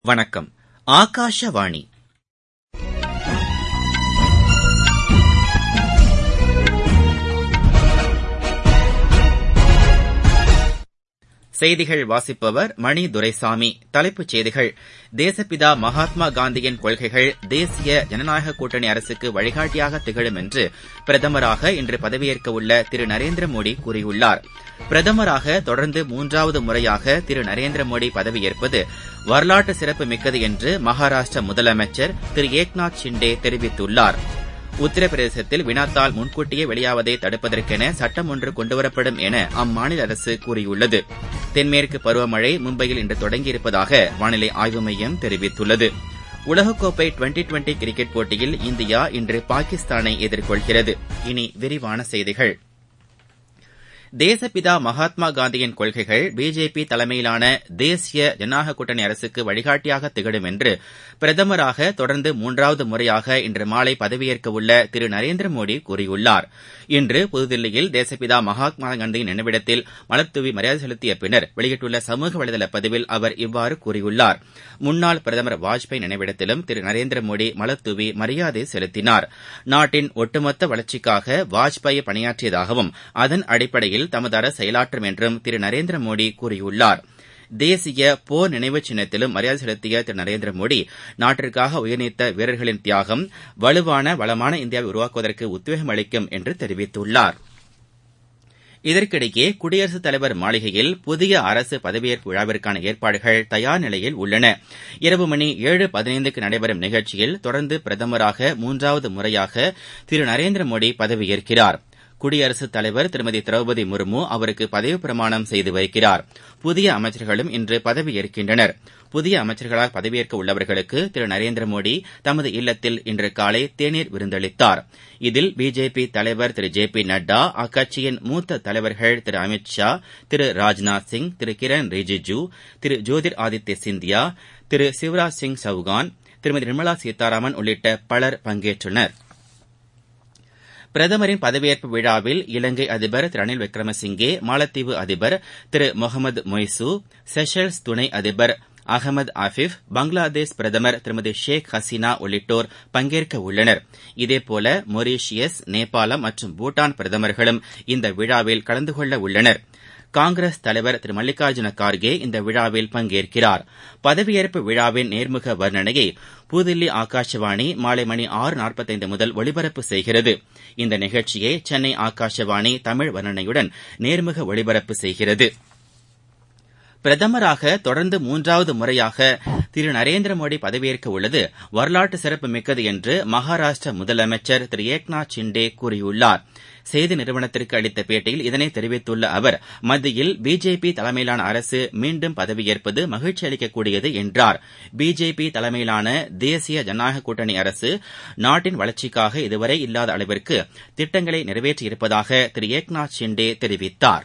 வணக்கம் ஆகாஷவாணி செய்திகள் வாசிப்பவர் மணி துரைசாமி தலைப்புச் செய்திகள் தேசப்பிதா மகாத்மா காந்தியின் கொள்கைகள் தேசிய ஜனநாயக கூட்டணி அரசுக்கு வழிகாட்டியாக திகழும் என்று பிரதமராக இன்று பதவியேற்க உள்ள திரு நரேந்திர மோடி கூறியுள்ளார் பிரதமராக தொடர்ந்து மூன்றாவது முறையாக திரு நரேந்திர மோடி பதவியேற்பது வரலாற்று சிறப்பு மிக்கது என்று மகாராஷ்டிர முதலமைச்சர் திரு ஏக்நாத் ஷிண்டே தெரிவித்துள்ளார் உத்தரப்பிரதேசத்தில் வினாத்தாள் முன்கூட்டியே வெளியாவதை தடுப்பதற்கென சட்டம் ஒன்று கொண்டுவரப்படும் என அம்மாநில அரசு கூறியுள்ளது தென்மேற்கு பருவமழை மும்பையில் இன்று தொடங்கியிருப்பதாக வானிலை ஆய்வு மையம் தெரிவித்துள்ளது உலகக்கோப்பை டுவெண்டி டுவெண்டி கிரிக்கெட் போட்டியில் இந்தியா இன்று பாகிஸ்தானை எதிர்கொள்கிறது இனி விரிவான செய்திகள் தேசப்பிதா மகாத்மா காந்தியின் கொள்கைகள் பிஜேபி தலைமையிலான தேசிய ஜனநாயக கூட்டணி அரசுக்கு வழிகாட்டியாக திகழும் என்று பிரதமராக தொடர்ந்து மூன்றாவது முறையாக இன்று மாலை பதவியேற்க உள்ள திரு நரேந்திர மோடி கூறியுள்ளார் இன்று புதுதில்லியில் தேசப்பிதா மகாத்மா காந்தியின் நினைவிடத்தில் மலர்தூவி மரியாதை செலுத்திய பின்னர் வெளியிட்டுள்ள சமூக வலைதள பதிவில் அவர் இவ்வாறு கூறியுள்ளார் முன்னாள் பிரதமர் வாஜ்பாய் நினைவிடத்திலும் திரு நரேந்திர மோடி மலர்தூவி மரியாதை செலுத்தினார் நாட்டின் ஒட்டுமொத்த வளர்ச்சிக்காக வாஜ்பாய் பணியாற்றியதாகவும் அதன் அடிப்படையில் தமது அரசு செயலாற்றும் என்றும் திரு நரேந்திர மோடி கூறியுள்ளார் தேசிய போர் நினைவு சின்னத்திலும் மரியாதை செலுத்திய திரு நரேந்திர மோடி நாட்டிற்காக உயிர்நீத்த வீரர்களின் தியாகம் வலுவான வளமான இந்தியாவை உருவாக்குவதற்கு உத்வேகம் அளிக்கும் என்று தெரிவித்துள்ளார் இதற்கிடையே குடியரசுத் தலைவர் மாளிகையில் புதிய அரசு பதவியேற்பு விழாவிற்கான ஏற்பாடுகள் தயார் நிலையில் உள்ளன இரவு மணி ஏழு பதினைந்துக்கு நடைபெறும் நிகழ்ச்சியில் தொடர்ந்து பிரதமராக மூன்றாவது முறையாக திரு நரேந்திர மோடி பதவியேற்கிறார் குடியரசுத் தலைவர் திருமதி திரௌபதி முர்மு அவருக்கு பதவிப் பிரமாணம் செய்து வைக்கிறார் புதிய அமைச்சர்களும் இன்று பதவியேற்கின்றனர் புதிய அமைச்சர்களாக பதவியேற்க உள்ளவர்களுக்கு திரு நரேந்திர மோடி தமது இல்லத்தில் இன்று காலை தேநீர் விருந்தளித்தார் இதில் பிஜேபி தலைவர் திரு ஜே பி நட்டா அக்கட்சியின் மூத்த தலைவர்கள் திரு அமித் ஷா திரு ராஜ்நாத் சிங் திரு கிரண் ரிஜிஜு திரு ஜோதிர் ஆதித்ய சிந்தியா திரு சிவராஜ் சிங் சௌகான் திருமதி நிர்மலா சீதாராமன் உள்ளிட்ட பலர் பங்கேற்றனர் பிரதமரின் பதவியேற்பு விழாவில் இலங்கை அதிபர் திரு ரணில் விக்ரமசிங்கே மாலத்தீவு அதிபர் திரு முகமது மொய்சு செஷல்ஸ் துணை அதிபர் அகமது ஆஃபிப் பங்களாதேஷ் பிரதமர் திருமதி ஷேக் ஹசீனா உள்ளிட்டோர் பங்கேற்க உள்ளனர் இதேபோல மொரீஷியஸ் நேபாளம் மற்றும் பூட்டான் பிரதமர்களும் இந்த விழாவில் கலந்து கொள்ள உள்ளனர் காங்கிரஸ் தலைவர் திரு மல்லிகார்ஜுன கார்கே இந்த விழாவில் பங்கேற்கிறார் பதவியேற்பு விழாவின் நேர்முக வர்ணனையை புதுதில்லி ஆகாஷவாணி மாலை மணி ஆறு நாற்பத்தைந்து முதல் ஒலிபரப்பு செய்கிறது இந்த நிகழ்ச்சியை சென்னை ஆகாஷவாணி தமிழ் வர்ணனையுடன் நேர்முக ஒலிபரப்பு செய்கிறது பிரதமராக தொடர்ந்து மூன்றாவது முறையாக திரு நரேந்திர மோடி பதவியேற்க உள்ளது வரலாற்று சிறப்பு மிக்கது என்று மகாராஷ்டிர முதலமைச்சர் திரு ஏக்நாத் ஷிண்டே கூறியுள்ளார் செய்தி நிறுவனத்திற்கு அளித்த பேட்டியில் இதனை தெரிவித்துள்ள அவர் மத்தியில் பிஜேபி தலைமையிலான அரசு மீண்டும் பதவியேற்பது மகிழ்ச்சி அளிக்கக்கூடியது என்றார் பிஜேபி தலைமையிலான தேசிய ஜனநாயக கூட்டணி அரசு நாட்டின் வளர்ச்சிக்காக இதுவரை இல்லாத அளவிற்கு திட்டங்களை நிறைவேற்றியிருப்பதாக திரு ஏக்நாத் ஷிண்டே தெரிவித்தார்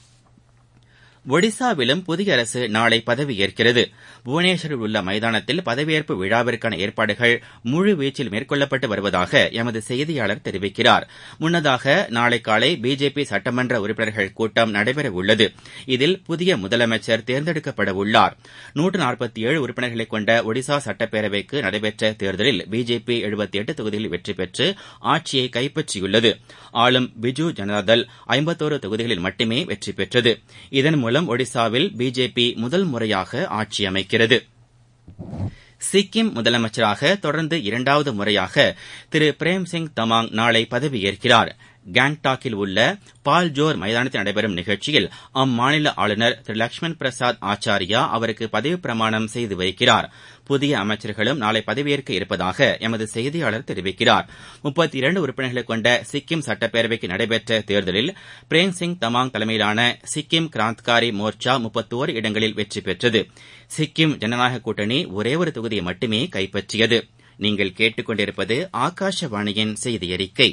ஒடிசாவிலும் புதிய அரசு நாளை பதவியேற்கிறது புவனேஸ்வரில் உள்ள மைதானத்தில் பதவியேற்பு விழாவிற்கான ஏற்பாடுகள் முழுவீச்சில் மேற்கொள்ளப்பட்டு வருவதாக எமது செய்தியாளர் தெரிவிக்கிறார் முன்னதாக நாளை காலை பிஜேபி சட்டமன்ற உறுப்பினர்கள் கூட்டம் நடைபெறவுள்ளது இதில் புதிய முதலமைச்சர் தேர்ந்தெடுக்கப்பட உள்ளார் நூற்று நாற்பத்தி ஏழு உறுப்பினர்களை கொண்ட ஒடிசா சட்டப்பேரவைக்கு நடைபெற்ற தேர்தலில் பிஜேபி எழுபத்தி எட்டு தொகுதிகளில் வெற்றி பெற்று ஆட்சியை கைப்பற்றியுள்ளது ஆளும் பிஜு ஜனதாதள் ஐம்பத்தோரு தொகுதிகளில் மட்டுமே வெற்றி பெற்றது இதன் மூலம் மூலம் ஒடிசாவில் பிஜேபி முதல் முறையாக ஆட்சி அமைக்கிறது சிக்கிம் முதலமைச்சராக தொடர்ந்து இரண்டாவது முறையாக திரு பிரேம்சிங் தமாங் நாளை பதவியேற்கிறார் கேங்டாக்கில் உள்ள பால்ஜோர் மைதானத்தில் நடைபெறும் நிகழ்ச்சியில் அம்மாநில ஆளுநர் திரு லட்சுமண் பிரசாத் ஆச்சாரியா அவருக்கு பதவி பிரமாணம் செய்து வைக்கிறார் புதிய அமைச்சர்களும் நாளை பதவியேற்க இருப்பதாக எமது செய்தியாளர் தெரிவிக்கிறார் முப்பத்தி இரண்டு உறுப்பினர்களை கொண்ட சிக்கிம் சட்டப்பேரவைக்கு நடைபெற்ற தேர்தலில் பிரேம்சிங் தமாங் தலைமையிலான சிக்கிம் கிராந்த்காரி மோர்ச்சா முப்பத்தோரு இடங்களில் வெற்றி பெற்றது சிக்கிம் ஜனநாயக கூட்டணி ஒரே ஒரு தொகுதியை மட்டுமே கைப்பற்றியது நீங்கள் கேட்டுக்கொண்டிருப்பது ஆகாஷவாணியின் செய்தி அறிக்கை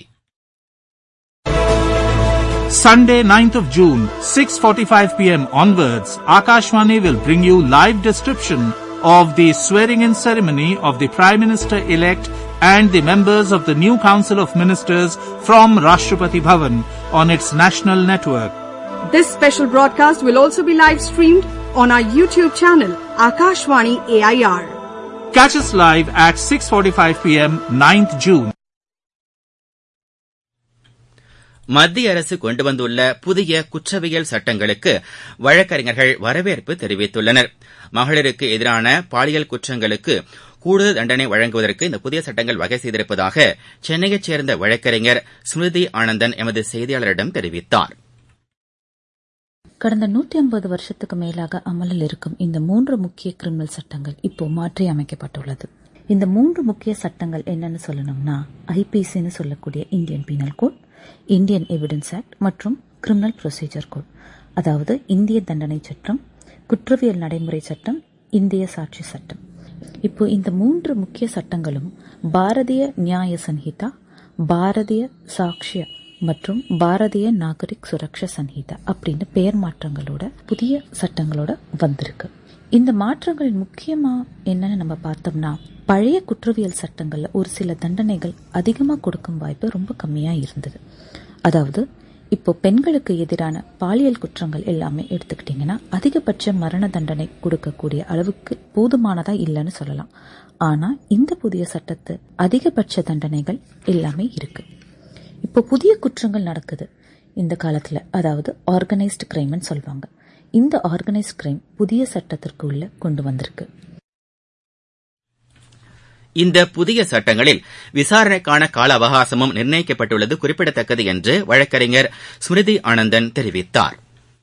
Sunday, 9th of June, 6:45 p.m. onwards, Akashvani will bring you live description of the swearing-in ceremony of the Prime Minister-elect and the members of the new Council of Ministers from Rashtrapati Bhavan on its national network. This special broadcast will also be live streamed on our YouTube channel, Akashvani AIR. Catch us live at 6:45 p.m. 9th June. மத்திய அரசு கொண்டு வந்துள்ள புதிய குற்றவியல் சட்டங்களுக்கு வழக்கறிஞர்கள் வரவேற்பு தெரிவித்துள்ளனர் மகளிருக்கு எதிரான பாலியல் குற்றங்களுக்கு கூடுதல் தண்டனை வழங்குவதற்கு இந்த புதிய சட்டங்கள் வகை செய்திருப்பதாக சென்னையைச் சேர்ந்த வழக்கறிஞர் ஸ்மிருதி ஆனந்தன் எமது செய்தியாளரிடம் தெரிவித்தார் கடந்த நூற்றி ஐம்பது வருஷத்துக்கு மேலாக அமலில் இருக்கும் இந்த மூன்று முக்கிய கிரிமினல் சட்டங்கள் இப்போ மாற்றி அமைக்கப்பட்டுள்ளது இந்த மூன்று முக்கிய சட்டங்கள் என்னன்னு சொல்லணும்னா ஐபிசின்னு சொல்லக்கூடிய Indian penal code Indian evidence act மற்றும் கிரிமினல் ப்ரொசீஜர் கோட் அதாவது இந்திய தண்டனை சட்டம் குற்றவியல் நடைமுறை சட்டம் இந்திய சாட்சி சட்டம் இப்போ இந்த மூன்று முக்கிய சட்டங்களும் பாரதிய நியாய சன்ஹிதா பாரதிய சாக்ஷ்ய மற்றும் பாரதிய நாகரிக் சுரக்ஷா சன்ஹிதா அப்படின்னு பெயர் மாற்றங்களோட புதிய சட்டங்களோட வந்திருக்கு இந்த மாற்றங்கள் முக்கியமா என்னன்னு நம்ம பார்த்தோம்னா பழைய குற்றவியல் சட்டங்கள்ல ஒரு சில தண்டனைகள் அதிகமா கொடுக்கும் வாய்ப்பு ரொம்ப கம்மியா இருந்தது அதாவது இப்போ பெண்களுக்கு எதிரான பாலியல் குற்றங்கள் எல்லாமே எடுத்துக்கிட்டீங்கன்னா அதிகபட்ச மரண தண்டனை கொடுக்கக்கூடிய அளவுக்கு போதுமானதா இல்லைன்னு சொல்லலாம் ஆனா இந்த புதிய சட்டத்து அதிகபட்ச தண்டனைகள் எல்லாமே இருக்கு இப்போ புதிய குற்றங்கள் நடக்குது இந்த காலத்துல அதாவது ஆர்கனைஸ்டு கிரைம்னு சொல்லுவாங்க இந்த ஆர்கனைஸ்ட் கிரைம் புதிய சட்டத்திற்கு உள்ள கொண்டு வந்திருக்கு இந்த புதிய சட்டங்களில் விசாரணைக்கான கால அவகாசமும் நிர்ணயிக்கப்பட்டுள்ளது குறிப்பிடத்தக்கது என்று வழக்கறிஞர் ஸ்மிருதி ஆனந்தன் தெரிவித்தார்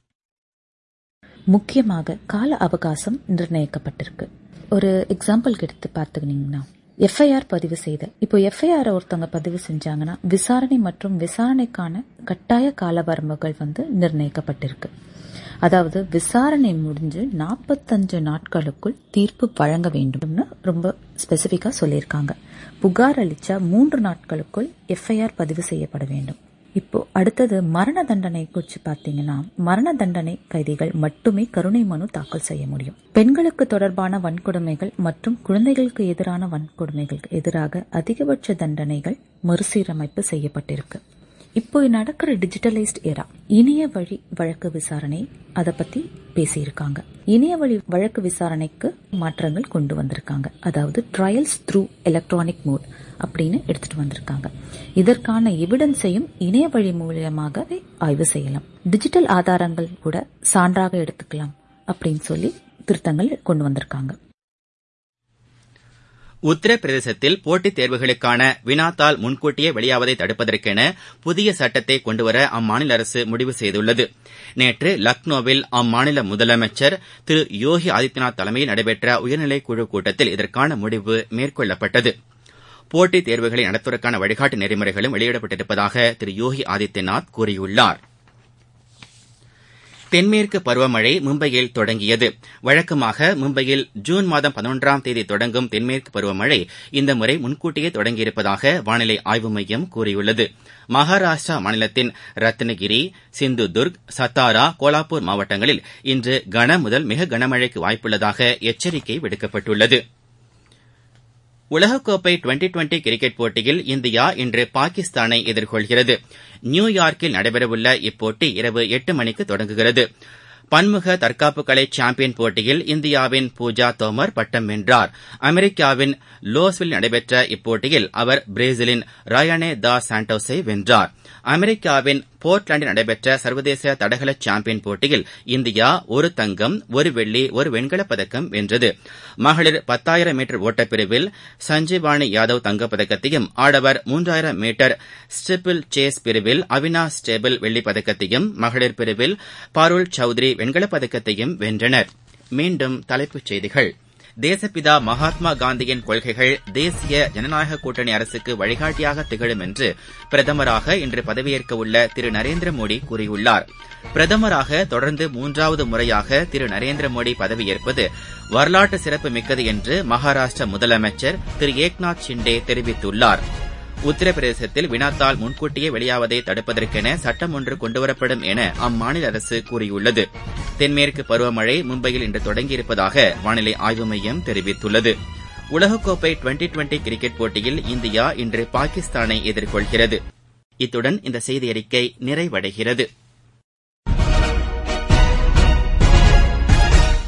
முக்கியமாக கால அவகாசம் நிர்ணயிக்கப்பட்டிருக்கு ஒரு எக்ஸாம்பிளுக்கு எடுத்து பார்த்துக்கிட்டீங்கன்னா எஃப்ஐஆர் பதிவு செய்த இப்போ எஃப்ஐஆர் ஒருத்தவங்க பதிவு செஞ்சாங்கன்னா விசாரணை மற்றும் விசாரணைக்கான கட்டாய கால வரம்புகள் வந்து நிர்ணயிக்கப்பட்டிருக்கு அதாவது விசாரணை முடிஞ்சு நாற்பத்தஞ்சு நாட்களுக்குள் தீர்ப்பு வழங்க வேண்டும்னு ரொம்ப ஸ்பெசிஃபிக்கா சொல்லியிருக்காங்க புகார் அளிச்சா மூன்று நாட்களுக்குள் எஃப்ஐஆர் பதிவு செய்யப்பட வேண்டும் இப்போ அடுத்தது மரண தண்டனை குறித்து பார்த்தீங்கன்னா மரண தண்டனை கைதிகள் மட்டுமே கருணை மனு தாக்கல் செய்ய முடியும் பெண்களுக்கு தொடர்பான வன்கொடுமைகள் மற்றும் குழந்தைகளுக்கு எதிரான வன்கொடுமைகளுக்கு எதிராக அதிகபட்ச தண்டனைகள் மறுசீரமைப்பு செய்யப்பட்டிருக்கு இப்போ நடக்கிற டிஜிட்டலைஸ்ட் ஏரா இணைய வழி வழக்கு விசாரணை அதை பத்தி பேசியிருக்காங்க இணைய வழி வழக்கு விசாரணைக்கு மாற்றங்கள் கொண்டு வந்திருக்காங்க அதாவது ட்ரையல்ஸ் த்ரூ எலக்ட்ரானிக் மோட் அப்படின்னு எடுத்துட்டு வந்திருக்காங்க இதற்கான எவிடன்ஸையும் இணைய வழி மூலியமாகவே ஆய்வு செய்யலாம் டிஜிட்டல் ஆதாரங்கள் கூட சான்றாக எடுத்துக்கலாம் அப்படின்னு சொல்லி திருத்தங்கள் கொண்டு வந்திருக்காங்க உத்தரப்பிரதேசத்தில் போட்டித் தேர்வுகளுக்கான வினாத்தாள் முன்கூட்டியே வெளியாவதை தடுப்பதற்கென புதிய சட்டத்தை கொண்டுவர அம்மாநில அரசு முடிவு செய்துள்ளது நேற்று லக்னோவில் அம்மாநில முதலமைச்சர் திரு யோகி ஆதித்யநாத் தலைமையில் நடைபெற்ற உயர்நிலைக் குழு கூட்டத்தில் இதற்கான முடிவு மேற்கொள்ளப்பட்டது போட்டித் தேர்வுகளை நடத்துவதற்கான வழிகாட்டு நெறிமுறைகளும் வெளியிடப்பட்டிருப்பதாக திரு யோகி ஆதித்யநாத் கூறியுள்ளார் தென்மேற்கு பருவமழை மும்பையில் தொடங்கியது வழக்கமாக மும்பையில் ஜூன் மாதம் பதினொன்றாம் தேதி தொடங்கும் தென்மேற்கு பருவமழை இந்த முறை முன்கூட்டியே தொடங்கியிருப்பதாக வானிலை ஆய்வு மையம் கூறியுள்ளது மகாராஷ்டிரா மாநிலத்தின் ரத்னகிரி சிந்துதுர்க் சத்தாரா கோலாப்பூர் மாவட்டங்களில் இன்று கன முதல் மிக கனமழைக்கு வாய்ப்புள்ளதாக எச்சரிக்கை விடுக்கப்பட்டுள்ளது உலகக்கோப்பை டுவெண்டி டுவெண்டி கிரிக்கெட் போட்டியில் இந்தியா இன்று பாகிஸ்தானை எதிர்கொள்கிறது நியூயார்க்கில் நடைபெறவுள்ள இப்போட்டி இரவு எட்டு மணிக்கு தொடங்குகிறது பன்முக தற்காப்பு கலை சாம்பியன் போட்டியில் இந்தியாவின் பூஜா தோமர் பட்டம் வென்றார் அமெரிக்காவின் லோஸ்வில் நடைபெற்ற இப்போட்டியில் அவர் பிரேசிலின் ரயானே தா சாண்டோஸை வென்றார் அமெரிக்காவின் போர்ட்லாண்டில் நடைபெற்ற சர்வதேச தடகள சாம்பியன் போட்டியில் இந்தியா ஒரு தங்கம் ஒரு வெள்ளி ஒரு வெண்கலப் பதக்கம் வென்றது மகளிர் பத்தாயிரம் மீட்டர் ஓட்டப்பிரிவில் சஞ்சீவாணி யாதவ் தங்கப்பதக்கத்தையும் ஆடவர் மூன்றாயிரம் மீட்டர் ஸ்டிப்பிள் சேஸ் பிரிவில் அவினாஷ் ஸ்டேபிள் வெள்ளிப் பதக்கத்தையும் மகளிர் பிரிவில் பாருல் சௌத்ரி வெண்கலப் பதக்கத்தையும் வென்றனர் மீண்டும் தலைப்புச் செய்திகள் தேசப்பிதா மகாத்மா காந்தியின் கொள்கைகள் தேசிய ஜனநாயக கூட்டணி அரசுக்கு வழிகாட்டியாக திகழும் என்று பிரதமராக இன்று பதவியேற்க உள்ள திரு நரேந்திர மோடி கூறியுள்ளார் பிரதமராக தொடர்ந்து மூன்றாவது முறையாக திரு நரேந்திர மோடி பதவியேற்பது வரலாற்று சிறப்பு மிக்கது என்று மகாராஷ்டிர முதலமைச்சர் திரு ஏக்நாத் ஷிண்டே தெரிவித்துள்ளார் உத்தரப்பிரதேசத்தில் வினாத்தால் முன்கூட்டியே வெளியாவதை தடுப்பதற்கென சட்டம் ஒன்று கொண்டுவரப்படும் என அம்மாநில அரசு கூறியுள்ளது தென்மேற்கு பருவமழை மும்பையில் இன்று தொடங்கியிருப்பதாக வானிலை ஆய்வு மையம் தெரிவித்துள்ளது உலகக்கோப்பை டுவெண்டி டுவெண்டி கிரிக்கெட் போட்டியில் இந்தியா இன்று பாகிஸ்தானை எதிர்கொள்கிறது இத்துடன் இந்த செய்தியறிக்கை நிறைவடைகிறது